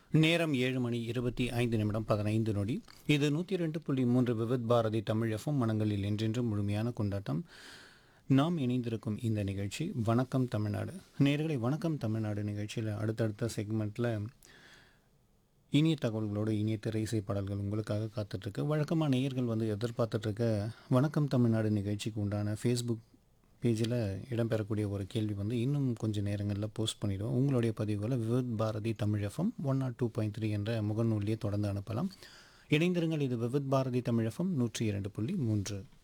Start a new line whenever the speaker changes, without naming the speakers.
நேரம் ஏழு மணி இருபத்தி ஐந்து நிமிடம் பதினைந்து நொடி இது நூற்றி ரெண்டு புள்ளி மூன்று விவித் பாரதி தமிழ் எஃப்எம் மனங்களில் என்றென்றும் முழுமையான கொண்டாட்டம் நாம் இணைந்திருக்கும் இந்த நிகழ்ச்சி வணக்கம் தமிழ்நாடு நேர்களை வணக்கம் தமிழ்நாடு நிகழ்ச்சியில் அடுத்தடுத்த செக்மெண்ட்டில் இனிய தகவல்களோடு இனிய திரை இசை பாடல்கள் உங்களுக்காக காத்துட்ருக்கு வழக்கமாக நேயர்கள் வந்து எதிர்பார்த்துட்ருக்க வணக்கம் தமிழ்நாடு நிகழ்ச்சிக்கு உண்டான ஃபேஸ்புக் பேஜில் இடம்பெறக்கூடிய ஒரு கேள்வி வந்து இன்னும் கொஞ்சம் நேரங்களில் போஸ்ட் பண்ணிடுவோம் உங்களுடைய பதிவுகளை Vividh Bharati Tamil FM one nought two point three என்ற முகநூலியே தொடர்ந்து அனுப்பலாம் இணைந்திருங்கள் இது விவித் பாரதி தமிழ் எஃப்எம் நூற்றி இரண்டு புள்ளி மூன்று